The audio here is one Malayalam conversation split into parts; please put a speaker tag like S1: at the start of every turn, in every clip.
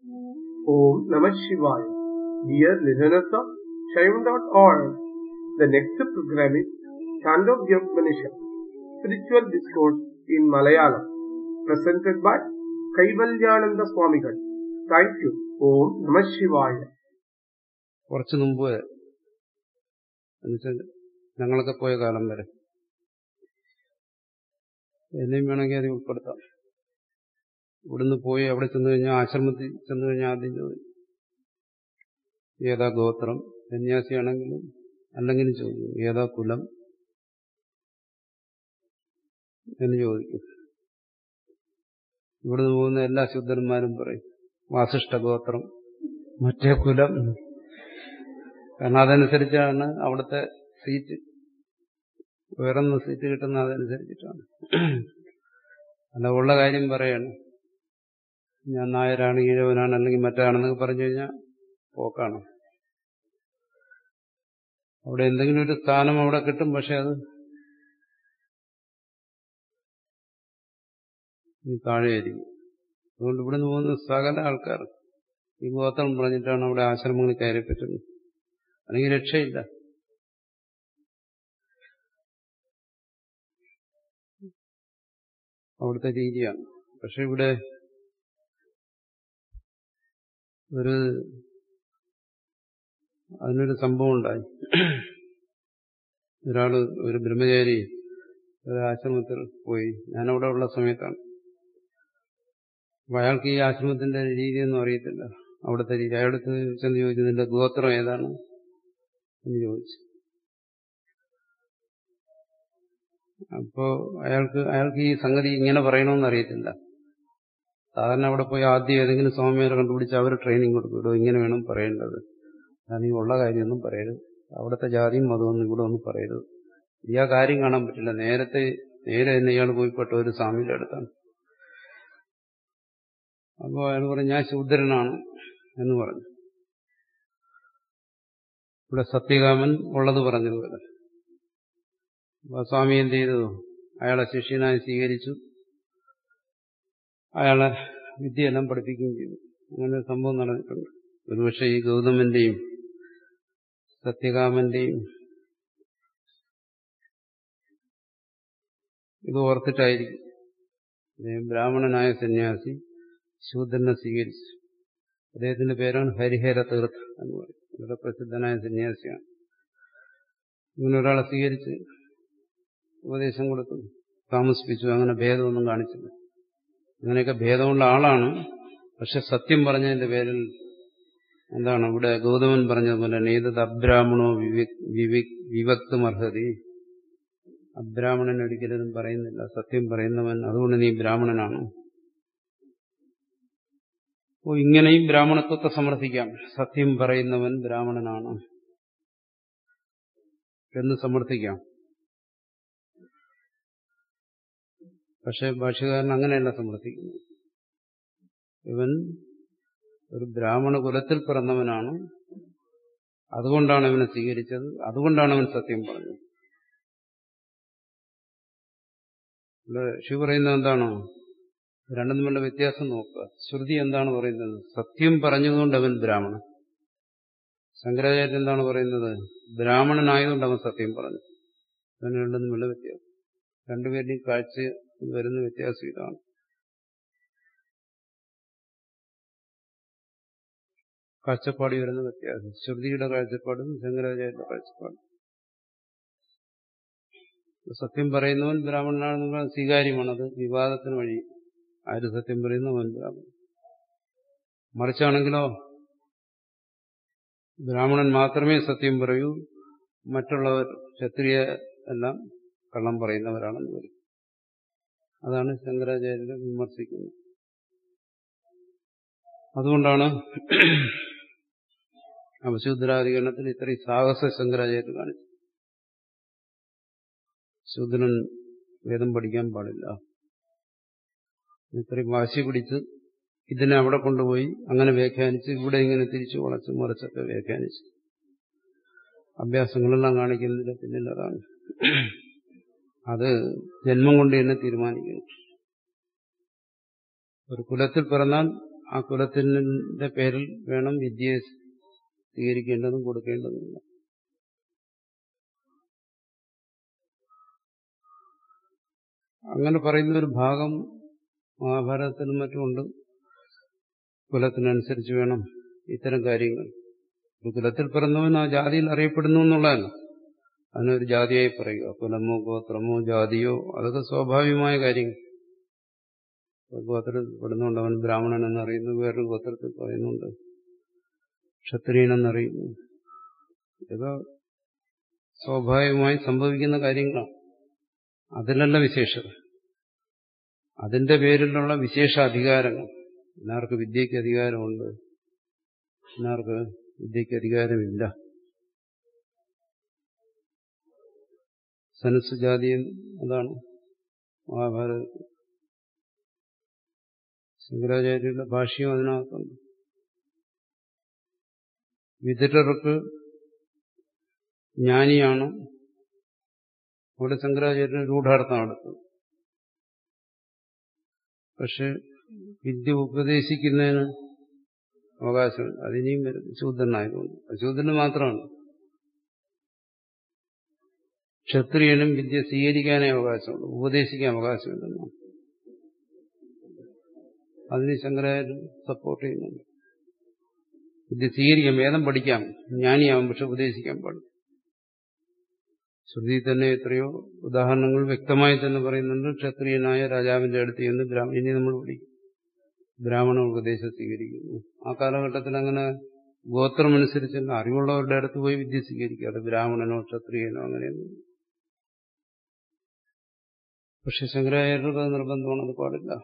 S1: Om Namah Shivaya. Dear listeners of Shaivan.org, the next program is Chandogya Upanishad, Spiritual Discourse in Malayalam, presented by Kaivalyananda Swamigal. Thank you. Om Namah Shivaya.
S2: കുറച്ചു മുമ്പ് എന്നുവെച്ചാൽ ഞങ്ങളൊക്കെ പോയ കാലം വരെ എന്നെയും വേണമെങ്കിൽ അത് ഉൾപ്പെടുത്താം ഇവിടുന്ന് പോയി അവിടെ ചെന്ന് കഴിഞ്ഞാൽ ആശ്രമത്തിൽ ചെന്ന് കഴിഞ്ഞാൽ ആദ്യം ചോദിക്കും ഏതാ ഗോത്രം സന്യാസിയാണെങ്കിലും അല്ലെങ്കിലും ചോദിക്കും ഏതാ കുലം എന്ന് ചോദിക്കും ഇവിടുന്ന് പോകുന്ന എല്ലാ ശുദ്ധന്മാരും പറയും വാസിഷ്ഠ ഗോത്രം മറ്റേ കുലം കാരണം അതനുസരിച്ചാണ് അവിടുത്തെ സീറ്റ് ഉയർന്ന സീറ്റ് കിട്ടുന്ന അതനുസരിച്ചിട്ടാണ് അല്ല ഉള്ള കാര്യം പറയാണ് ഞാൻ നായരാണ് ഈഴവനാണ് അല്ലെങ്കിൽ മറ്റാണെന്നൊക്കെ പറഞ്ഞു കഴിഞ്ഞാൽ പോക്കാണ് അവിടെ എന്തെങ്കിലും ഒരു സ്ഥാനം അവിടെ കിട്ടും പക്ഷെ അത് താഴെയായിരിക്കും അതുകൊണ്ട് ഇവിടുന്ന് പോകുന്ന സകല ആൾക്കാർ ഈ ഗോത്രം പറഞ്ഞിട്ടാണ് അവിടെ ആശ്രമങ്ങളിൽ കയറി പറ്റുന്നത് അല്ലെങ്കിൽ രക്ഷയില്ല അവിടുത്തെ രീതിയാണ് പക്ഷെ ഇവിടെ ഒരു അതിനൊരു സംഭവം ഉണ്ടായി ഒരാള് ഒരു ബ്രഹ്മചാരി ഒരു ആശ്രമത്തിൽ പോയി ഞാനവിടെ ഉള്ള സമയത്താണ് അപ്പൊ അയാൾക്ക് ഈ ആശ്രമത്തിന്റെ രീതിയൊന്നും അറിയത്തില്ല അവിടുത്തെ രീതി അയാളടുത്ത് ചെന്ന് ചോദിച്ചു നിന്റെ ഗോത്രം ഏതാണ് എന്ന് ചോദിച്ചു അപ്പോ അയാൾക്ക് അയാൾക്ക് ഈ സംഗതി ഇങ്ങനെ പറയണമെന്ന് അറിയത്തില്ല സാധാരണ അവിടെ പോയി ആദ്യം ഏതെങ്കിലും സ്വാമിമാരെ കണ്ടുപിടിച്ച് അവർ ട്രെയിനിങ് കൊടുക്കും ഇവിടെ ഇങ്ങനെ വേണം പറയേണ്ടത് ഞാൻ ഈ ഉള്ള കാര്യമൊന്നും പറയരുത് അവിടുത്തെ ജാതിയും മതമൊന്നും ഇവിടെ ഒന്നും പറയരുത് ഈ ആ കാര്യം കാണാൻ പറ്റില്ല നേരത്തെ നേരെ തന്നെ ഇയാൾ പോയി പെട്ട ഒരു സ്വാമിയുടെ അടുത്താണ് അപ്പോൾ അയാൾ പറഞ്ഞു ഞാൻ ശൂദ്രനാണ് എന്ന് പറഞ്ഞു ഇവിടെ സത്യകാമൻ ഉള്ളത് പറഞ്ഞതുപോലെ അപ്പോൾ സ്വാമി എന്ത് ചെയ്തു അയാളെ ശിഷ്യനായി സ്വീകരിച്ചു അയാളെ വിദ്യയെല്ലാം പഠിപ്പിക്കുകയും ചെയ്തു അങ്ങനെ ഒരു സംഭവം നടന്നിട്ടുണ്ട് ഒരുപക്ഷെ ഈ ഗൗതമന്റെയും സത്യകാമന്റെയും ഇത് ഓർത്തിട്ടായിരിക്കും ബ്രാഹ്മണനായ സന്യാസി ശൂദ്രനെ സ്വീകരിച്ചു അദ്ദേഹത്തിന്റെ പേരാണ് ഹരിഹര തീർത്ഥ എന്ന് പറയും ഇവിടെ പ്രസിദ്ധനായ സന്യാസിയാണ് ഇങ്ങനെ ഒരാളെ സ്വീകരിച്ച് ഉപദേശം കൊടുത്തു താമസിപ്പിച്ചു അങ്ങനെ ഭേദമൊന്നും കാണിച്ചില്ല അങ്ങനെയൊക്കെ ഭേദമുള്ള ആളാണ് പക്ഷെ സത്യം പറഞ്ഞതിന്റെ പേരിൽ എന്താണ് ഇവിടെ ഗൗതമൻ പറഞ്ഞതുപോലെ നേതത് അബ്രാഹ്മണോ വിവക്തും അർഹതി അബ്രാഹ്മണൻ ഒരിക്കലും പറയുന്നില്ല സത്യം പറയുന്നവൻ അതുകൊണ്ട് നീ ബ്രാഹ്മണനാണ് ഓ ഇങ്ങനെയും ബ്രാഹ്മണത്വത്തെ സമർത്ഥിക്കാം സത്യം പറയുന്നവൻ ബ്രാഹ്മണനാണ് എന്ന് സമർത്ഥിക്കാം പക്ഷെ ഭാഷകാരൻ അങ്ങനെയല്ല സമർത്ഥിക്കുന്നത് ഇവൻ ഒരു ബ്രാഹ്മണ കുലത്തിൽ പിറന്നവനാണ് അതുകൊണ്ടാണ് അവനെ സ്വീകരിച്ചത് അതുകൊണ്ടാണ് അവൻ സത്യം പറഞ്ഞത് ഇവിടെ ഷി പറയുന്നത് എന്താണോ രണ്ടും തമ്മിലുള്ള വ്യത്യാസം നോക്കുക ശ്രുതി എന്താണ് പറയുന്നത് സത്യം പറഞ്ഞതുകൊണ്ട് അവൻ ബ്രാഹ്മണൻ ശങ്കരാചാര്യൻ എന്താണ് പറയുന്നത് ബ്രാഹ്മണനായതുകൊണ്ട് അവൻ സത്യം പറഞ്ഞു അതിന് രണ്ടും തമ്മിലുള്ള വ്യത്യാസം രണ്ടുപേരുടെയും കാഴ്ച വരുന്ന വ്യത്യാസം ഇതാണ് കാഴ്ചപ്പാടി വരുന്ന വ്യത്യാസം ശ്രുതിയുടെ കാഴ്ചപ്പാടും ശങ്കരാചാര്യന്റെ കാഴ്ചപ്പാടും സത്യം പറയുന്നവൻ ബ്രാഹ്മണനാണെന്നുള്ള സ്വീകാര്യമാണത് വിവാദത്തിന് വഴി ആര് സത്യം പറയുന്നവൻ ബ്രാഹ്മണൻ മറിച്ചാണെങ്കിലോ ബ്രാഹ്മണൻ മാത്രമേ സത്യം പറയൂ മറ്റുള്ളവർ ക്ഷത്രിയ എല്ലാം കള്ളം പറയുന്നവരാണെന്ന് പറയും അതാണ് ശങ്കരാചാര്യരെ വിമർശിക്കുന്നത് അതുകൊണ്ടാണ് അവശൂദ്രാധികരണത്തിൽ ഇത്രയും സാഹസ ശങ്കരാചാര്യർ കാണിച്ചു ശൂദ്രൻ വേദം പഠിക്കാൻ പാടില്ല ഇത്രയും വാശി പിടിച്ച് ഇതിനെ അവിടെ കൊണ്ടുപോയി അങ്ങനെ വ്യാഖ്യാനിച്ച് ഇവിടെ ഇങ്ങനെ തിരിച്ചു വളച്ച് മറിച്ചൊക്കെ വ്യാഖ്യാനിച്ച് അഭ്യാസങ്ങളെല്ലാം കാണിക്കുന്നതിന്റെ പിന്നിൽ അതാണ് അത് ജന്മം കൊണ്ട് തന്നെ തീരുമാനിക്കുന്നു ഒരു കുലത്തിൽ പിറന്നാൽ ആ കുലത്തിന്റെ പേരിൽ വേണം വിദ്യയെ സ്വീകരിക്കേണ്ടതും കൊടുക്കേണ്ടതുമില്ല അങ്ങനെ പറയുന്ന ഒരു ഭാഗം മഹാഭാരതത്തിലും മറ്റുമുണ്ട് കുലത്തിനനുസരിച്ച് വേണം ഇത്തരം കാര്യങ്ങൾ ഒരു കുലത്തിൽ പിറന്നവൻ ആ ജാതിയിൽ അറിയപ്പെടുന്നു എന്നുള്ളതല്ല അതിനൊരു ജാതിയായി പറയുക കുലമോ ഗോത്രമോ ജാതിയോ അതൊക്കെ സ്വാഭാവികമായ കാര്യങ്ങൾ ഗോത്രത്തിൽ പെടുന്നുണ്ട് അവൻ ബ്രാഹ്മണൻ എന്നറിയുന്നു വേറൊരു ഗോത്രത്തിൽ പറയുന്നുണ്ട് ക്ഷത്രിയനെന്നറിയുന്നു ഇതൊക്കെ സ്വാഭാവികമായി സംഭവിക്കുന്ന കാര്യങ്ങളാണ് അതിലല്ല വിശേഷത അതിന്റെ പേരിലുള്ള വിശേഷ അധികാരങ്ങൾ ഇന്നാർക്ക് വിദ്യയ്ക്ക് അധികാരമുണ്ട് ഇന്നാർക്ക് വിദ്യയ്ക്ക് അധികാരമില്ല സനസ് ജാതിയും അതാണ് മഹാഭാരതത്തിൽ ശങ്കരാചാര്യരുടെ ഭാഷ്യം അതിനകത്തുണ്ട് വിതുരർക്ക് ജ്ഞാനിയാണ് അവിടെ ശങ്കരാചാര്യന് രൂഢാർത്ഥം എടുത്തത് പക്ഷെ വിദ്യ ഉപദേശിക്കുന്നതിന് അവകാശമുണ്ട് അതിനെയും ശൂദ്രനായതുകൊണ്ട് അശൂദ്രന് മാത്രമാണ് ക്ഷത്രിയനും വിദ്യ സ്വീകരിക്കാനേ അവകാശമുള്ളൂ ഉപദേശിക്കാൻ അവകാശമില്ലെന്നാണ് അതിന് ശങ്കരാചാര്യൻ സപ്പോർട്ട് ചെയ്യുന്നുണ്ട് വിദ്യ സ്വീകരിക്കാം വേദം പഠിക്കാം ജ്ഞാനിയാവും പക്ഷെ ഉപദേശിക്കാൻ പാടില്ല ശ്രുതി തന്നെ എത്രയോ ഉദാഹരണങ്ങൾ വ്യക്തമായി തന്നെ പറയുന്നുണ്ട് ക്ഷത്രിയനായ രാജാവിന്റെ അടുത്ത് എന്ന് ഇനി നമ്മൾ പഠിക്കും ബ്രാഹ്മണ ഉപദേശം സ്വീകരിക്കുന്നു ആ കാലഘട്ടത്തിൽ അങ്ങനെ ഗോത്രമനുസരിച്ചല്ല അറിവുള്ളവരുടെ അടുത്ത് പോയി വിദ്യ സ്വീകരിക്കുക അത് ബ്രാഹ്മണനോ ക്ഷത്രിയനോ അങ്ങനെയൊന്നും പക്ഷെ ശങ്കരാചാര്യർക്ക് അത് നിർബന്ധമാണ് അത് പാടില്ല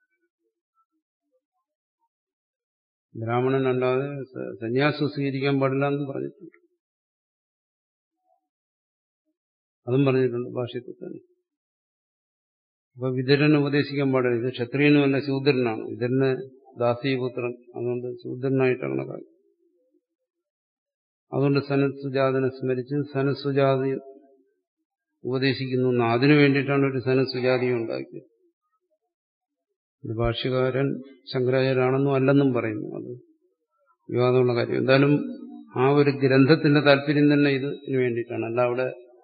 S2: ബ്രാഹ്മണനല്ലാതെ സന്യാസം സ്വീകരിക്കാൻ പാടില്ല എന്ന് പറഞ്ഞിട്ടുണ്ട് അതും പറഞ്ഞിട്ടുണ്ട് ഭാഷ്യത്തിൽ തന്നെ അപ്പൊ വിതുരനെ ഉപദേശിക്കാൻ പാടില്ല ഇത് ക്ഷത്രിയനുമല്ല ശൂദ്രനാണ് വിതുരന് ദാസീപുത്രൻ അതുകൊണ്ട് ശൂദ്രനായിട്ടാണ് കണക്കാക്കി അതുകൊണ്ട് സനസുജാതനെ സ്മരിച്ച് സനസുജാതി ഉപദേശിക്കുന്നു അതിനു വേണ്ടിയിട്ടാണ് ഒരു സനസുജാതിയും ഉണ്ടാക്കിയത് ഇത് ഭാഷ്യകാരൻ ശങ്കരാചാര്യാണെന്നും അല്ലെന്നും പറയുന്നു അത് വിവാദമുള്ള കാര്യം എന്തായാലും ആ ഒരു ഗ്രന്ഥത്തിന്റെ താല്പര്യം തന്നെ ഇതിന് വേണ്ടിയിട്ടാണ് അല്ല അവിടെ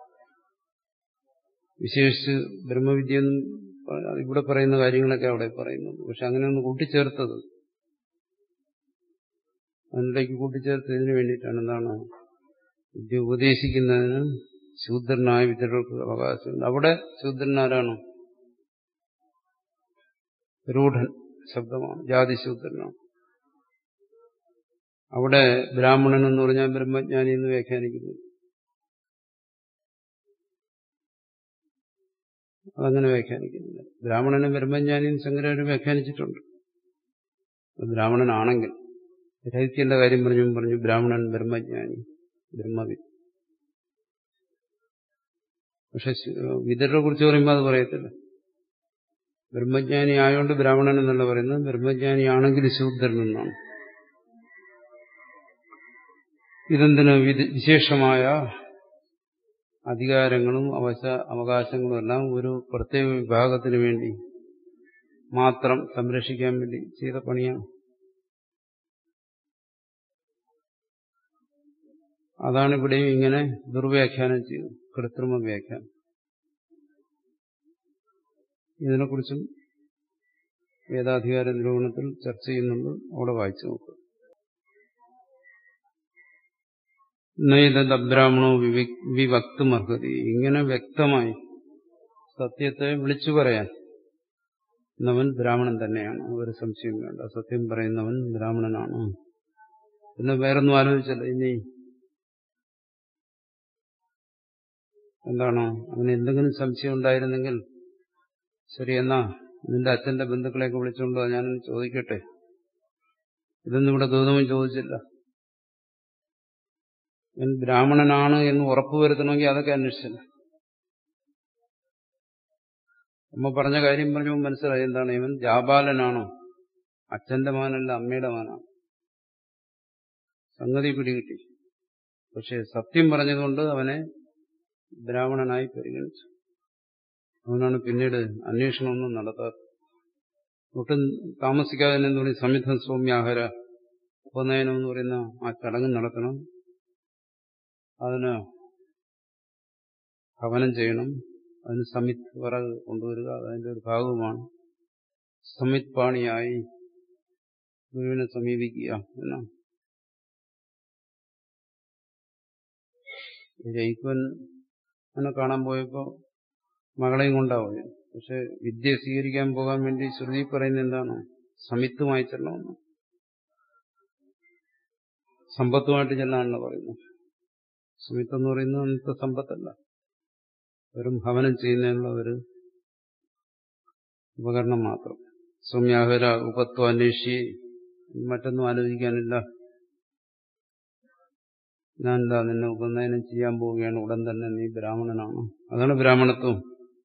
S2: വിശേഷിച്ച് ബ്രഹ്മവിദ്യയൊന്നും ഇവിടെ പറയുന്ന കാര്യങ്ങളൊക്കെ അവിടെ പറയുന്നുണ്ട് പക്ഷെ അങ്ങനെ ഒന്ന് കൂട്ടിച്ചേർത്തത് അതിനിടയ്ക്ക് കൂട്ടിച്ചേർത്ത് ഇതിനു വേണ്ടിയിട്ടാണ് എന്താണ് വിദ്യ ഉപദേശിക്കുന്നതിന് ശൂദ്രനായ വിദ്യകൾക്ക് അവകാശമുണ്ട് അവിടെ ശൂദ്രനാരാണ് രൂഢൻ ശബ്ദമാണ് ജാതിശൂദ്രനാണ് അവിടെ ബ്രാഹ്മണൻ എന്ന് പറഞ്ഞാൽ ബ്രഹ്മജ്ഞാനി എന്ന് വ്യാഖ്യാനിക്കുന്നു അതങ്ങനെ വ്യാഖ്യാനിക്കുന്നില്ല ബ്രാഹ്മണനും ബ്രഹ്മജ്ഞാനിയും ശങ്കരാചാര്യ വ്യാഖ്യാനിച്ചിട്ടുണ്ട് ബ്രാഹ്മണനാണെങ്കിൽ രഹിത്യന്റെ കാര്യം പറഞ്ഞു പറഞ്ഞു ബ്രാഹ്മണൻ ബ്രഹ്മജ്ഞാനി ബ്രഹ്മവി പക്ഷെ വിദരെ കുറിച്ച് പറയുമ്പോൾ അത് പറയത്തില്ല ബ്രഹ്മജ്ഞാനി ആയതുകൊണ്ട് ബ്രാഹ്മണൻ എന്നല്ല പറയുന്നത് ബ്രഹ്മജ്ഞാനി ആണെങ്കിൽ ശൂദ്രൻ എന്നാണ് ഇതെന്തിന് വിശേഷമായ അധികാരങ്ങളും അവശ അവകാശങ്ങളും എല്ലാം ഒരു പ്രത്യേക വിഭാഗത്തിന് വേണ്ടി മാത്രം സംരക്ഷിക്കാൻ വേണ്ടി ചെയ്ത പണിയാണ് അതാണ് ഇവിടെയും ഇങ്ങനെ ദുർവ്യാഖ്യാനം ചെയ്തത് കൃത്രിമ വ്യാഖ്യാനം ഇതിനെക്കുറിച്ചും വേദാധികാര നിരൂപണത്തിൽ ചർച്ച ചെയ്യുന്നുണ്ട് അവിടെ വായിച്ചു നോക്കുക നൈതബ്രാഹ്മണോ വിവക്തും അർഹതി ഇങ്ങനെ വ്യക്തമായി സത്യത്തെ വിളിച്ചു പറയാൻ എന്നവൻ ബ്രാഹ്മണൻ തന്നെയാണ് ഒരു സംശയം വേണ്ട സത്യം പറയുന്നവൻ ബ്രാഹ്മണനാണ് പിന്നെ വേറൊന്നും ആലോചിച്ചല്ല ഇനി എന്താണോ അവന് എന്തെങ്കിലും സംശയം ഉണ്ടായിരുന്നെങ്കിൽ ശരി എന്നാ നിന്റെ അച്ഛന്റെ ബന്ധുക്കളെയൊക്കെ വിളിച്ചുകൊണ്ടോ ഞാൻ ചോദിക്കട്ടെ ഇതൊന്നും ഇവിടെ ഗൗതമൻ ചോദിച്ചില്ല ഇവൻ ബ്രാഹ്മണനാണ് എന്ന് ഉറപ്പുവരുത്തണമെങ്കിൽ അതൊക്കെ അന്വേഷിച്ചില്ല അമ്മ പറഞ്ഞ കാര്യം പറഞ്ഞപ്പോൾ മനസ്സിലായി എന്താണ് ഇവൻ ജാബാലനാണോ അച്ഛന്റെ മാനല്ല അമ്മയുടെ മാനാണ് സംഗതി പിടികിട്ടി പക്ഷെ സത്യം പറഞ്ഞതുകൊണ്ട് അവനെ ബ്രാഹ്മണനായി പരിഗണിച്ചു അവനാണ് പിന്നീട് അന്വേഷണമൊന്നും നടത്താത്തത് ഒട്ടും താമസിക്കാതെ തന്നെ എന്ത് പറയും സമിധം സൗമ്യാഹര ഉപനയനം എന്ന് പറയുന്ന ആ ചടങ്ങ് നടത്തണം അതിന് ഹവനം ചെയ്യണം അതിന് സമിത് വിറക് കൊണ്ടുവരിക അതിന്റെ ഒരു ഭാഗവുമാണ് സമിത് പാണിയായി ഗുരുവിനെ സമീപിക്കുക എന്നാണ് ജയിക്കുവൻ എന്നെ കാണാൻ പോയപ്പോ മകളെയും കൊണ്ടാ പോയത് പക്ഷെ വിദ്യ സ്വീകരിക്കാൻ പോകാൻ വേണ്ടി ശ്രുതി പറയുന്നത് എന്താണ് സമിത്തുമായി ചെല്ലണമെന്ന് സമ്പത്തുമായിട്ട് ചെല്ലാനാണല്ലോ പറയുന്നത് സമിത്ത് എന്ന് പറയുന്നത് അന്നത്തെ സമ്പത്തല്ല വെറും ഭവനം ചെയ്യുന്നതിനുള്ള ഒരു ഉപകരണം മാത്രം സൗമ്യാഹര ഉപത്വം അന്വേഷിച്ച് മറ്റൊന്നും ആലോചിക്കാനില്ല ഞാൻ എന്താ നിന്നെ ഉപനയനം ചെയ്യാൻ പോവുകയാണ് ഉടൻ തന്നെ നീ ബ്രാഹ്മണനാണ് അതാണ് ബ്രാഹ്മണത്വം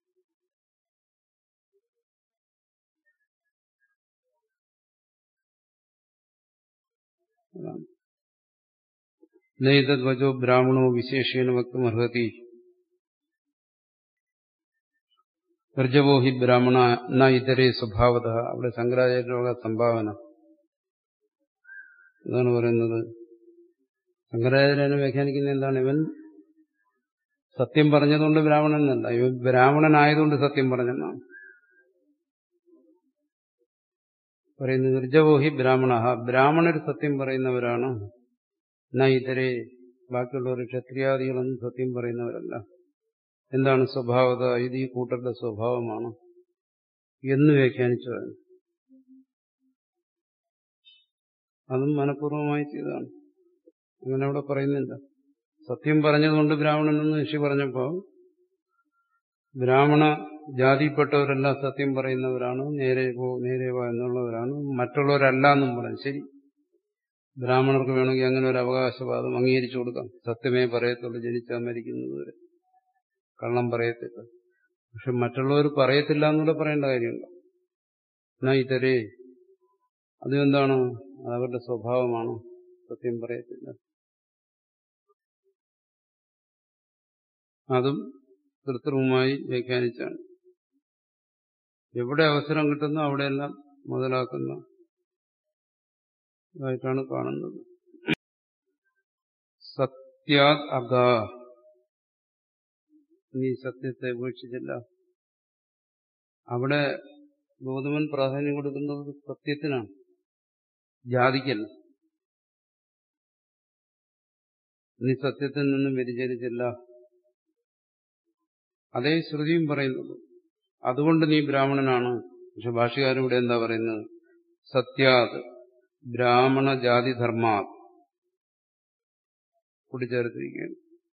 S2: നൈതദ്വചോ ബ്രാഹ്മണോ വിശേഷേന വക്തും അർഹതി ഗർജവോ ഹി ബ്രാഹ്മണ ന ഇതരേ സ്വഭാവത അവിടെ ശങ്കരാചാര്യരുടെ സംഭാവന എന്താണ് പറയുന്നത് ശങ്കരാചാര്യനെ വ്യാഖ്യാനിക്കുന്ന എന്താണ് ഇവൻ സത്യം പറഞ്ഞതുകൊണ്ട് ബ്രാഹ്മണനല്ല ഇവൻ ബ്രാഹ്മണനായതുകൊണ്ട് സത്യം പറഞ്ഞെന്നാണ് പറയുന്നത് നിർജവോഹി ബ്രാഹ്മണ ബ്രാഹ്മണർ സത്യം പറയുന്നവരാണ് എന്നാ ഇതരെ ബാക്കിയുള്ളവർ ക്ഷത്രിയാദികളൊന്നും സത്യം പറയുന്നവരല്ല എന്താണ് സ്വഭാവത ഇത് ഈ കൂട്ടരുടെ സ്വഭാവമാണ് എന്ന് വ്യാഖ്യാനിച്ചതാണ് അതും മനഃപൂർവ്വമായി ചെയ്തതാണ് അങ്ങനെ അവിടെ പറയുന്നില്ല സത്യം പറഞ്ഞതുകൊണ്ട് ബ്രാഹ്മണനെന്ന് ഋഷി പറഞ്ഞപ്പോ ബ്രാഹ്മണ ജാതിപ്പെട്ടവരെല്ലാം സത്യം പറയുന്നവരാണ് നേരെ പോ നേരെ പോ എന്നുള്ളവരാണ് മറ്റുള്ളവരല്ല എന്നും പറഞ്ഞു ശരി ബ്രാഹ്മണർക്ക് വേണമെങ്കിൽ അങ്ങനെ ഒരു അവകാശവാദം അംഗീകരിച്ചു കൊടുക്കാം സത്യമേ പറയത്തുള്ളൂ ജനിച്ചാൽ മരിക്കുന്നത് വരെ കള്ളം പറയത്തില്ല പക്ഷെ മറ്റുള്ളവർ പറയത്തില്ല എന്നൂടെ പറയേണ്ട കാര്യമുണ്ടോ എന്നാ ഇതരേ അതെന്താണ് അതവരുടെ സ്വഭാവമാണ് സത്യം പറയത്തില്ല അതും കൃത്രിമമായി വ്യാഖ്യാനിച്ചാണ് എവിടെ അവസരം കിട്ടുന്നോ അവിടെയെല്ലാം മുതലാക്കുന്ന ഇതായിട്ടാണ് കാണുന്നത് സത്യാത് അഗ നീ സത്യത്തെ ഉപേക്ഷിച്ചില്ല അവിടെ ഗൗതമൻ പ്രാധാന്യം കൊടുക്കുന്നത് സത്യത്തിനാണ് ജാതിക്കല്ല നീ സത്യത്തിൽ നിന്നും വ്യതിചരിച്ചില്ല അതേ ശ്രുതിയും പറയുന്നുള്ളൂ അതുകൊണ്ട് നീ ബ്രാഹ്മണനാണ് പക്ഷെ ഭാഷകാരിവിടെ എന്താ പറയുന്നത് സത്യാത് ബ്രാഹ്മണ ജാതി ധർമാ കൂട്ടിച്ചേർത്തിരിക്കുകയാണ്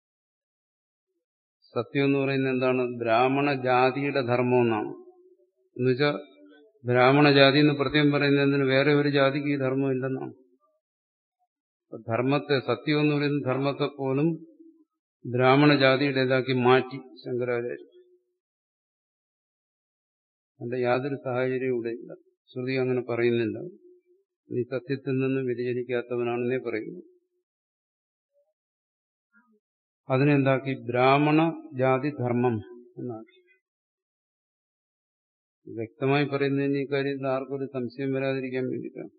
S2: സത്യം എന്ന് പറയുന്നത് എന്താണ് ബ്രാഹ്മണ ജാതിയുടെ ധർമ്മം എന്നാണ് എന്നുവെച്ചാൽ ബ്രാഹ്മണ ജാതി എന്ന് പ്രത്യേകം പറയുന്നതിന് വേറെ ഒരു ജാതിക്ക് ഈ ധർമ്മം ഇല്ലെന്നാണ് ധർമ്മത്തെ സത്യം എന്ന് പറയുന്ന ധർമ്മത്തെ പോലും ബ്രാഹ്മണ ജാതിയുടേതാക്കി മാറ്റി ശങ്കരാചാര്യ അതിന്റെ യാതൊരു സാഹചര്യവും ഇവിടെ ഇല്ല ശ്രുതി അങ്ങനെ പറയുന്നില്ല നീ സത്യത്തിൽ നിന്ന് വ്യതിചലിക്കാത്തവനാണെന്നേ പറയുന്നു അതിനെന്താക്കി ബ്രാഹ്മണ ജാതി ധർമ്മം എന്നാക്കി വ്യക്തമായി പറയുന്നതിന് ഈ കാര്യത്തിൽ ആർക്കൊരു സംശയം വരാതിരിക്കാൻ വേണ്ടിയിട്ടാണ്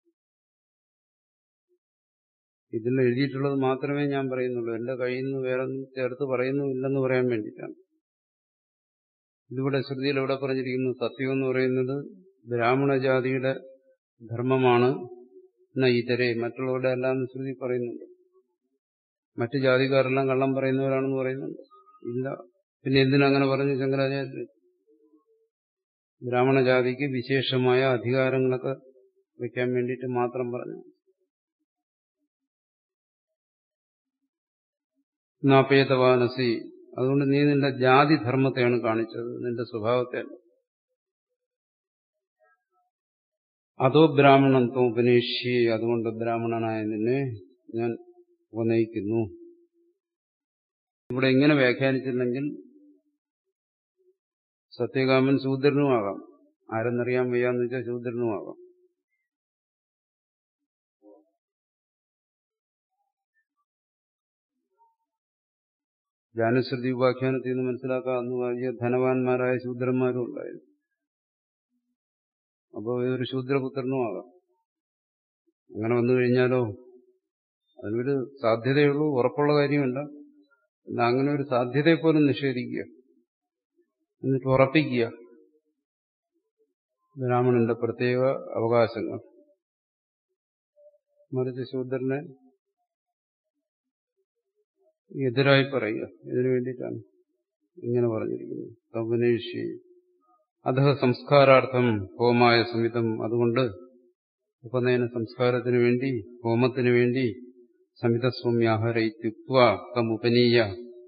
S2: ഇതിൽ എഴുതിയിട്ടുള്ളത് മാത്രമേ ഞാൻ പറയുന്നുള്ളൂ എന്റെ കയ്യിൽ നിന്ന് വേറെ ഒന്നും ചേർത്ത് പറയുന്നുമില്ലെന്ന് പറയാൻ വേണ്ടിയിട്ടാണ് ഇതിവിടെ ശ്രുതിയിൽ എവിടെ പറഞ്ഞിരിക്കുന്നു സത്യം എന്ന് പറയുന്നത് ബ്രാഹ്മണ ജാതിയുടെ ധർമ്മമാണ് എന്ന ഇതരെ മറ്റുള്ളവരുടെ എല്ലാം ശ്രുതി പറയുന്നുണ്ട് മറ്റു ജാതിക്കാരെല്ലാം കള്ളം പറയുന്നവരാണെന്ന് പറയുന്നുണ്ട് ഇല്ല പിന്നെ എന്തിനങ്ങനെ പറഞ്ഞു ശങ്കരാചാര്യ ബ്രാഹ്മണ ജാതിക്ക് വിശേഷമായ അധികാരങ്ങളൊക്കെ വയ്ക്കാൻ വേണ്ടിയിട്ട് മാത്രം പറഞ്ഞു നാപേതവാനസി അതുകൊണ്ട് നീ നിന്റെ ജാതി ധർമ്മത്തെയാണ് കാണിച്ചത് നിന്റെ സ്വഭാവത്തെ അതോ ബ്രാഹ്മണൻ ഉപനേഷി അതുകൊണ്ട് ബ്രാഹ്മണനായ നിന്നെ ഞാൻ ഉപനയിക്കുന്നു ഇവിടെ ഇങ്ങനെ വ്യാഖ്യാനിച്ചില്ലെങ്കിൽ സത്യകാമൻ ശൂദ്രനുമാകാം ആരെന്നറിയാൻ വയ്യാന്ന് വെച്ചാൽ ശൂദ്രനുമാകാം ജാനുശ്രുതി ഉപാഖ്യാനത്തിൽ നിന്ന് മനസ്സിലാക്കാവുന്ന വലിയ ധനവാന്മാരായ ശൂദ്രന്മാരും ഉണ്ടായിരുന്നു അപ്പോൾ ഇതൊരു ശൂദ്രപുത്രനും ആകാം അങ്ങനെ വന്നു കഴിഞ്ഞാലോ അതിനൊരു സാധ്യതയുള്ളൂ ഉറപ്പുള്ള കാര്യമല്ല എന്നാൽ അങ്ങനെ ഒരു സാധ്യതയെ പോലും നിഷേധിക്കുക എന്നിട്ട് ഉറപ്പിക്കുക ബ്രാഹ്മണന്റെ പ്രത്യേക അവകാശങ്ങൾ മറിച്ച് ശൂദ്രനെ എതിരായി പറയുക ഇതിനു വേണ്ടിയിട്ടാണ് ഇങ്ങനെ പറഞ്ഞിരിക്കുന്നത് തവനേഷി അധ സംസ്കാരാർത്ഥം ഹോമായ സമിതം അതുകൊണ്ട് ഉപനയന സംസ്കാരത്തിനു വേണ്ടി ഹോമത്തിനു വേണ്ടി സമിതസ്വമ്യാഹാര ഇത്യുക്വ തം ഉപനീയ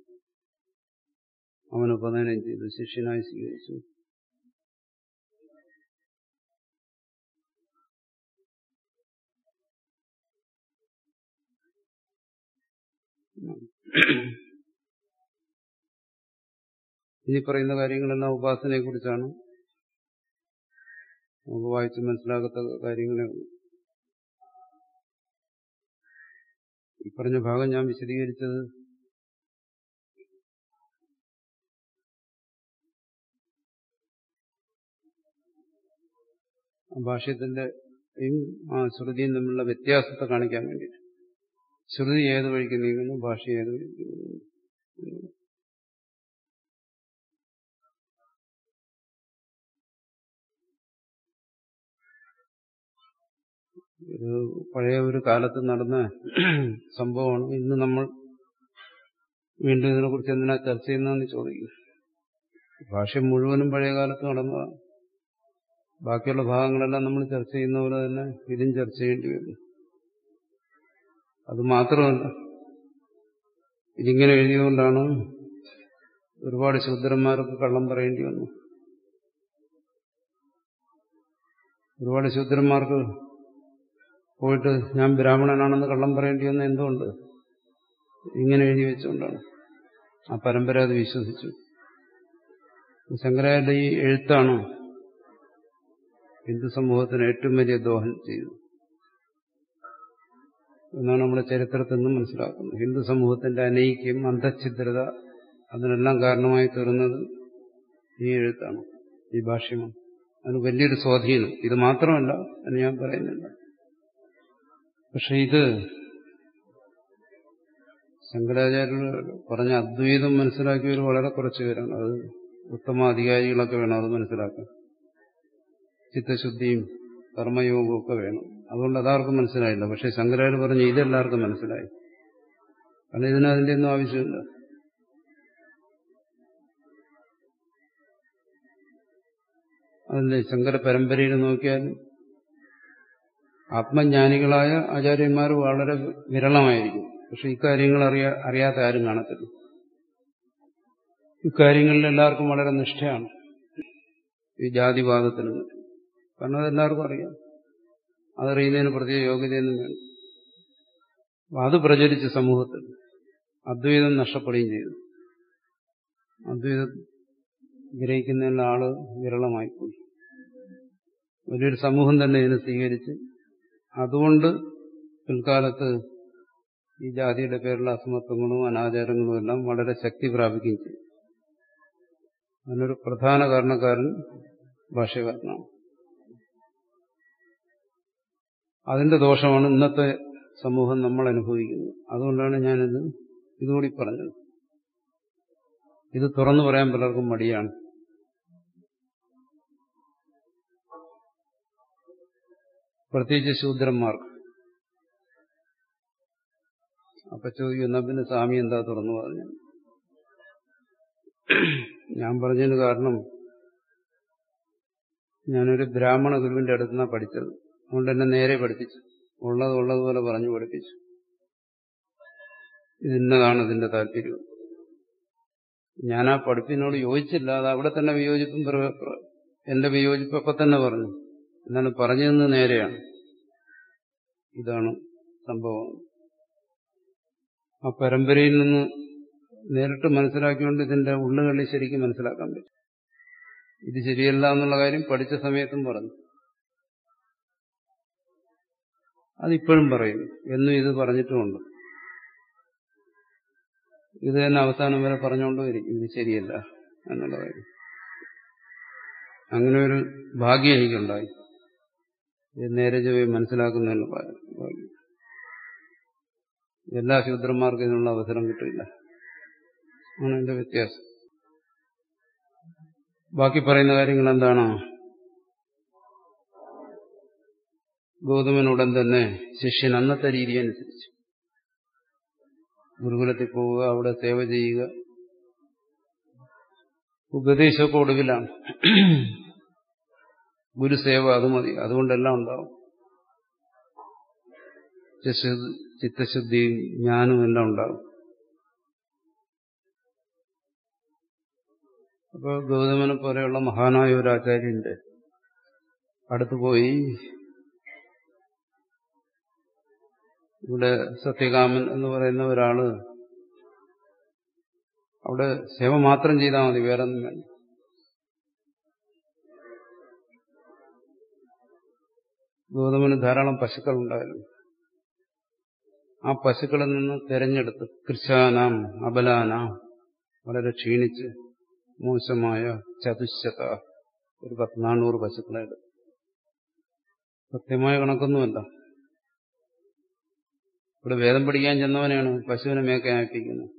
S2: അവൻ ഉപനയനം ചെയ്തു ശിഷ്യനായി സ്വീകരിച്ചു ഇനി പറയുന്ന കാര്യങ്ങളെല്ലാം ഉപാസനയെ കുറിച്ചാണ് നമുക്ക് വായിച്ച് മനസ്സിലാക്കാത്ത കാര്യങ്ങളെ ഉള്ളൂ ഈ പറഞ്ഞ ഭാഗം ഞാൻ വിശദീകരിച്ചത് ഭാഷ്യത്തിന്റെ ആ ശ്രുതിയും തമ്മിലുള്ള വ്യത്യാസത്തെ കാണിക്കാൻ വേണ്ടിയിട്ട് ശ്രുതി ഏത് വഴിക്ക് നീങ്ങുന്നു ഭാഷ ഏത് വഴിക്ക് നീങ്ങുന്നു ഇത് പഴയ ഒരു കാലത്ത് നടന്ന സംഭവമാണ് ഇന്ന് നമ്മൾ വീണ്ടും ഇതിനെക്കുറിച്ച് എന്തിനാ ചർച്ച ചെയ്യുന്നതെന്ന് ചോദിക്കും ഭാഷ മുഴുവനും പഴയ കാലത്ത് നടന്നതാണ് ബാക്കിയുള്ള ഭാഗങ്ങളെല്ലാം നമ്മൾ ചർച്ച ചെയ്യുന്ന പോലെ തന്നെ ഇതും ചർച്ച ചെയ്യേണ്ടി വരും അത് മാത്രമല്ല ഇതിങ്ങനെ എഴുതിയതുകൊണ്ടാണ് ഒരുപാട് ശൂദ്രന്മാർക്ക് കള്ളം പറയേണ്ടി വന്നു ഒരുപാട് ശൂദ്രന്മാർക്ക് പോയിട്ട് ഞാൻ ബ്രാഹ്മണനാണെന്ന് കള്ളം പറയേണ്ടി വന്ന എന്തുകൊണ്ട് ഇങ്ങനെ എഴുതി വെച്ചുകൊണ്ടാണ് ആ പരമ്പര അത് വിശ്വസിച്ചു ശങ്കരാചാര്യ ഈ എഴുത്താണ് ഹിന്ദു സമൂഹത്തിന് ഏറ്റവും വലിയ ദോഹം ചെയ്തു എന്നാണ് നമ്മുടെ ചരിത്രത്തിൽ നിന്നും മനസ്സിലാക്കുന്നത് ഹിന്ദു സമൂഹത്തിന്റെ അനൈക്യം അന്ധഛിദ്രത അതിനെല്ലാം കാരണമായി തീർന്നത് ഈ എഴുത്താണ് ഈ ഭാഷ്യമാണ് അതിന് വലിയൊരു സ്വാധീനം ഇത് മാത്രമല്ല എന്ന് ഞാൻ പറയുന്നില്ല പക്ഷെ ഇത് ശങ്കരാചാര്യർ പറഞ്ഞ അദ്വൈതം മനസ്സിലാക്കിയവർ വളരെ കുറച്ച് പേരാണ് അത് ഉത്തമ അധികാരികളൊക്കെ വേണം അത് മനസ്സിലാക്കാൻ ചിത്തശുദ്ധിയും കർമ്മയോഗവും ഒക്കെ വേണം അതുകൊണ്ട് അതാർക്കും മനസ്സിലായില്ല പക്ഷെ ശങ്കരാചാര്യ പറഞ്ഞ ഇതെല്ലാവർക്കും മനസ്സിലായി കാരണം ഇതിന് അതിന്റെ ഒന്നും ആവശ്യമില്ല അതിന്റെ ശങ്കര പരമ്പരയിൽ നോക്കിയാൽ ആത്മജ്ഞാനികളായ ആചാര്യന്മാർ വളരെ വിരളമായിരിക്കും പക്ഷെ ഇക്കാര്യങ്ങൾ അറിയാ അറിയാത്ത ആരും കാണത്തില്ല ഇക്കാര്യങ്ങളിൽ എല്ലാവർക്കും വളരെ നിഷ്ഠയാണ് ഈ ജാതിവാദത്തിന് കാരണം അതെല്ലാവർക്കും അറിയാം അതറിയുന്നതിന് പ്രത്യേക യോഗ്യതയൊന്നും വേണം അപ്പൊ അത് പ്രചരിച്ച സമൂഹത്തിൽ അദ്വൈതം നഷ്ടപ്പെടുകയും ചെയ്തു അദ്വൈതം ഗ്രഹിക്കുന്നതിനുള്ള ആള് വിരളമായിപ്പോയി വലിയൊരു സമൂഹം തന്നെ ഇതിനെ സ്വീകരിച്ച് അതുകൊണ്ട് പിൽക്കാലത്ത് ഈ ജാതിയുടെ പേരിലുള്ള അസമത്വങ്ങളും അനാചാരങ്ങളും എല്ലാം വളരെ ശക്തി പ്രാപിക്കുകയും ചെയ്തു അതിനൊരു പ്രധാന കാരണക്കാരൻ ഭാഷ്യകാരനാണ് അതിന്റെ ദോഷമാണ് ഇന്നത്തെ സമൂഹം നമ്മൾ അനുഭവിക്കുന്നത് അതുകൊണ്ടാണ് ഞാനിത് ഇതുകൂടി പറഞ്ഞത് ഇത് തുറന്നു പറയാൻ പലർക്കും മടിയാണ് പ്രത്യേകിച്ച് ശൂദ്രന്മാർക്ക് അപ്പൊ ചോദിക്കും എന്നാ പിന്നെ സ്വാമി എന്താ തുറന്നു പറഞ്ഞു ഞാൻ പറഞ്ഞതിന് കാരണം ഞാനൊരു ബ്രാഹ്മണ ഗുരുവിന്റെ അടുത്തുനിന്നാണ് പഠിച്ചത് അതുകൊണ്ട് എന്നെ നേരെ പഠിപ്പിച്ചു ഉള്ളത് ഉള്ളതുപോലെ പറഞ്ഞു പഠിപ്പിച്ചു ഇതിന്നതാണ് ഇതിന്റെ താല്പര്യം ഞാൻ ആ പഠിപ്പിനോട് യോജിച്ചില്ല അത് അവിടെ തന്നെ വിയോജിപ്പും എന്റെ വിയോജിപ്പ് അപ്പൊ തന്നെ പറഞ്ഞു എന്നാലും പറഞ്ഞതെന്ന് നേരെയാണ് ഇതാണ് സംഭവം ആ പരമ്പരയിൽ നിന്ന് നേരിട്ട് മനസ്സിലാക്കിക്കൊണ്ട് ഇതിന്റെ ഉള്ളുകളി ശരിക്കും മനസ്സിലാക്കാൻ പറ്റും ഇത് ശരിയല്ല എന്നുള്ള കാര്യം പഠിച്ച സമയത്തും പറഞ്ഞു അതിപ്പോഴും പറയും എന്നും ഇത് പറഞ്ഞിട്ടുമുണ്ട് ഇത് തന്നെ അവസാനം വരെ പറഞ്ഞുകൊണ്ടും ഇത് ശരിയല്ല എന്നുള്ള കാര്യം അങ്ങനെ ഒരു ഭാഗ്യം എനിക്കുണ്ടായി ഇത് നേരെ ചൊവ്വേ മനസ്സിലാക്കുന്നതിന് ഭാഗ്യം എല്ലാ ശൂദ്രന്മാർക്കും ഇതിനുള്ള അവസരം കിട്ടില്ല ആണ് എന്റെ വ്യത്യാസം ബാക്കി പറയുന്ന കാര്യങ്ങൾ എന്താണ് ഗൗതമനുടൻ തന്നെ ശിഷ്യൻ അന്നത്തെ രീതി അനുസരിച്ച് ഗുരുകുലത്തിൽ പോവുക അവിടെ സേവ ചെയ്യുക ഉപദേശമൊക്കെ ഒടുവിലാണ് ഗുരുസേവ അത് മതി അതുകൊണ്ടെല്ലാം ഉണ്ടാവും ചിത്തശുദ്ധിയും ജ്ഞാനവും എല്ലാം ഉണ്ടാവും അപ്പോൾ ഗൗതമനെ പോലെയുള്ള മഹാനായ ഒരു ആചാര്യന്റെ അടുത്ത് പോയി ഇവിടെ സത്യകാമൻ എന്ന് പറയുന്ന ഒരാള് അവിടെ സേവ മാത്രം ചെയ്താൽ മതി വേറെ ഒന്നും വേണ്ട ഗൗതമന് ധാരാളം പശുക്കൾ ഉണ്ടായിരുന്നു ആ പശുക്കളിൽ നിന്ന് തെരഞ്ഞെടുത്ത് കൃശാനാം അബലാനാം വളരെ ക്ഷീണിച്ച് മോശമായ ചതുശത ഒരു പത്ത് നാനൂറ് പശുക്കളെ എടുത്തു കൃത്യമായ കണക്കൊന്നുമല്ല ഇവിടെ വേദം പഠിക്കാൻ ചെന്നവനെയാണ് പശുവിനെ മേക്കാൻ അയപ്പിക്കുന്നത്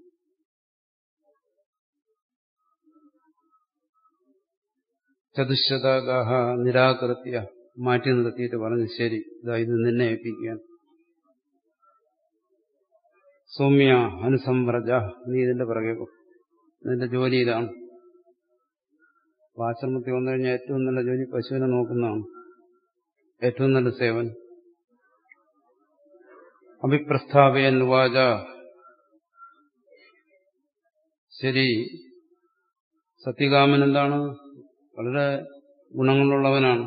S2: ചതുശതഗാഹ നിരാകൃത്യ മാറ്റി നിർത്തിയിട്ട് പറഞ്ഞു ശരി ഇതാ ഇത് നിന്നെ ഏൽപ്പിക്കാൻ സൗമ്യ അനുസംവ്രജ നീ ഇതിന്റെ പിറകെ പോ നിന്റെ ജോലി ഇതാണ് ആശ്രമത്തിൽ വന്നു കഴിഞ്ഞാൽ ഏറ്റവും നല്ല ജോലി പശുവിനെ നോക്കുന്നതാണ് ഏറ്റവും നല്ല സേവൻ അഭിപ്രസ്ഥാപയൻ വാച ശരി സത്യകാമൻ എന്താണ് വളരെ ഗുണങ്ങളുള്ളവനാണ്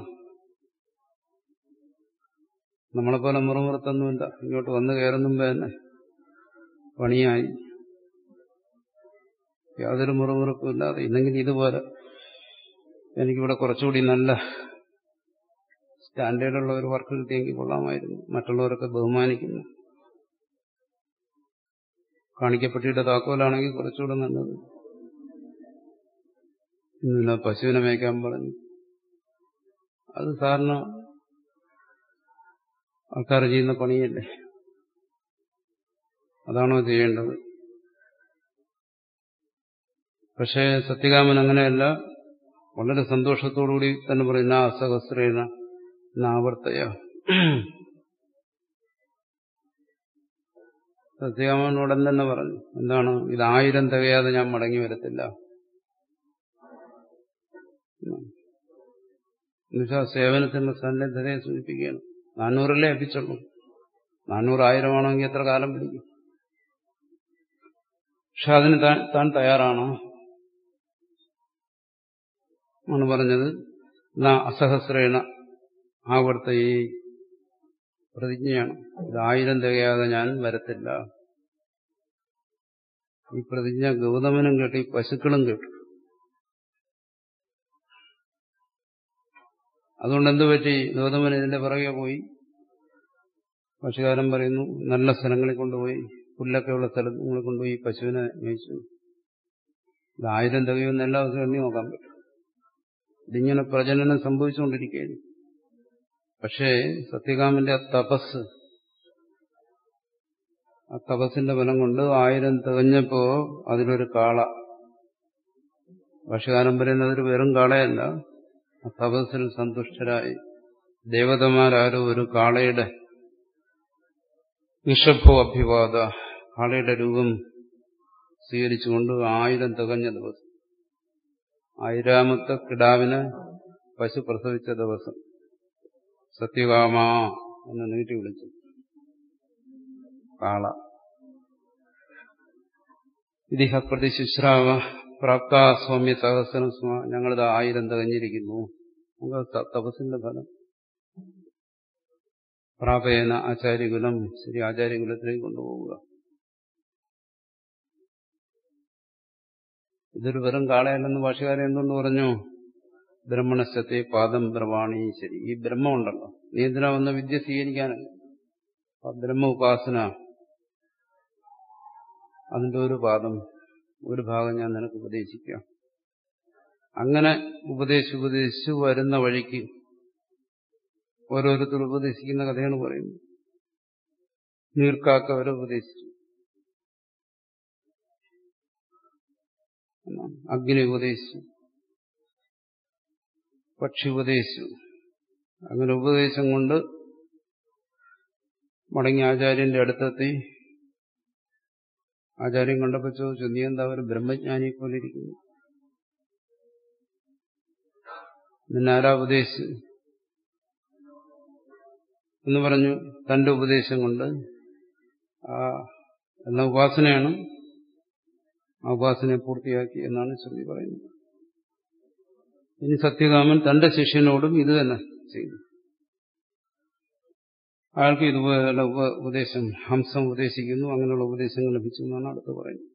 S2: നമ്മളെപ്പോലെ മുറുമുറുത്തൊന്നുമില്ല ഇങ്ങോട്ട് വന്നു കയറുന്നുമ്പോ തന്നെ പണിയായി യാതൊരു മുറുമുറുപ്പും ഇല്ലാതെ ഇല്ലെങ്കിൽ ഇതുപോലെ എനിക്കിവിടെ കുറച്ചുകൂടി നല്ല സ്റ്റാൻഡേർഡുള്ള ഒരു വർക്ക് കിട്ടിയെങ്കിൽ കൊള്ളാമായിരുന്നു മറ്റുള്ളവരൊക്കെ ബഹുമാനിക്കുന്നു കാണിക്കപ്പെട്ടിയുടെ താക്കോലാണെങ്കിൽ കുറച്ചുകൂടെ നല്ലത് ഇന്നില്ല പശുവിനെ മേയ്ക്കാൻ പറഞ്ഞു അത് സാറിന് ആൾക്കാർ ചെയ്യുന്ന പണിയല്ലേ അതാണോ ചെയ്യേണ്ടത് പക്ഷേ സത്യകാമൻ അങ്ങനെയല്ല വളരെ സന്തോഷത്തോടുകൂടി തന്നെ പറയുന്ന അസഹസ്രേന നാവർത്തയ സത്യകാമനോടൻ തന്നെ പറഞ്ഞു എന്താണ് ഇത് ആയിരം തികയാതെ ഞാൻ മടങ്ങി വരത്തില്ല എന്നുവെച്ചാൽ സേവനത്തിന്റെ സന്നദ്ധതയെ സൂചിപ്പിക്കുകയാണ് നാനൂറല്ലേ എപ്പിച്ചുള്ളൂ നാനൂറായിരമാണെങ്കിൽ എത്ര കാലം പിടിക്കും പക്ഷെ അതിന് താൻ തയ്യാറാണോ ആണ് പറഞ്ഞത് അസഹസ്രേണ ആവർത്തയി പ്രതിജ്ഞയാണ് ഇത് ആയിരം തികയാതെ ഞാൻ വരത്തില്ല ഈ പ്രതിജ്ഞ ഗൗതമനും കേട്ടു ഈ പശുക്കളും കേട്ടു അതുകൊണ്ട് എന്തു പറ്റി ഗൗതമൻ ഇതിന്റെ പുറകെ പോയി പശുകാരൻ പറയുന്നു നല്ല സ്ഥലങ്ങളിൽ കൊണ്ടുപോയി പുല്ലൊക്കെ ഉള്ള സ്ഥലങ്ങളിൽ കൊണ്ടുപോയി പശുവിനെ മേയിച്ചു ഇത് ആയിരം തികയൊന്നും എല്ലാ ദിവസവും എണ്ണി നോക്കാൻ പറ്റും ഇതിങ്ങനെ പ്രജനനം സംഭവിച്ചുകൊണ്ടിരിക്കുകയാണ് പക്ഷേ സത്യകാമന്റെ ആ തപസ് ആ തപസ്സിന്റെ ബലം കൊണ്ട് ആയിരം തികഞ്ഞപ്പോ അതിലൊരു കാള ഭക്ഷ്യകാലം പറയുന്നത് ഒരു വെറും കാളയല്ല ആ തപസ്സിൽ സന്തുഷ്ടരായി ദേവതമാരാരോ ഒരു കാളയുടെ നിഷഭോ അഭിവാദ കാളയുടെ രൂപം സ്വീകരിച്ചുകൊണ്ട് ആയിരം തികഞ്ഞ ദിവസം ആയിരാമത്തെ കിടാവിനെ പശു പ്രസവിച്ച ദിവസം സത്യകാമ എന്ന് നീട്ടി വിളിച്ചു കാള ഇതിഹ പ്രതി ശുശ്രാവ പ്രാപ്ത സൗമ്യ സഹസ്രം സ്മ ഞങ്ങളിത് ആയിരം തികഞ്ഞിരിക്കുന്നു നമുക്ക് തപസ്സിന്റെ ഫലം പ്രാപേന ആചാര്യകുലം ശരി ആചാര്യകുലത്തിലേക്ക് കൊണ്ടുപോവുക ഇതൊരു വെറും കാളയല്ലെന്ന് ഭാഷകാരൻ എന്തുകൊണ്ട് പറഞ്ഞു ബ്രഹ്മണശത്തെ പാദം ബ്രവാണി ശരി ഈ ബ്രഹ്മം ഉണ്ടല്ലോ നീ എന്തിനാ വന്ന വിദ്യ സ്വീകരിക്കാനല്ല ആ ബ്രഹ്മ ഉപാസന അതിന്റെ ഒരു പാദം ഒരു ഭാഗം ഞാൻ നിനക്ക് ഉപദേശിക്കാം അങ്ങനെ ഉപദേശിച്ച് ഉപദേശിച്ച് വരുന്ന വഴിക്ക് ഓരോരുത്തർ ഉപദേശിക്കുന്ന കഥയാണ് പറയുന്നത് നീർക്കാക്ക വരെ ഉപദേശിച്ചു എന്നാണ്. അഗ്നി ഉപദേശിച്ചു പക്ഷി ഉപദേശിച്ചു അങ്ങനെ ഉപദേശം കൊണ്ട് മടങ്ങി ആചാര്യന്റെ അടുത്തെത്തി ആചാര്യൻ കണ്ടപ്പോ ചോദിച്ചു നീ എന്താ ഒരു ബ്രഹ്മജ്ഞാനിയെ പോലെ ഇരിക്കുന്നു നിന്നാരാ ഉപദേശിച്ചു എന്ന് പറഞ്ഞു തന്റെ ഉപദേശം കൊണ്ട് ആ എന്ന ഉപാസനയാണ് ആ ഉപാസനയെ പൂർത്തിയാക്കി എന്നാണ് ശ്രുതി പറയുന്നത് ഇനി സത്യകാമൻ തന്റെ ശിഷ്യനോടും ഇത് തന്നെ ചെയ്തു അയാൾക്ക് ഇതുപോലെ ഉപ- ഉപദേശം ഹംസം ഉപദേശിക്കുന്നു അങ്ങനെയുള്ള ഉപദേശങ്ങൾ ലഭിച്ചു എന്നാണ് അടുത്ത് പറയുന്നത്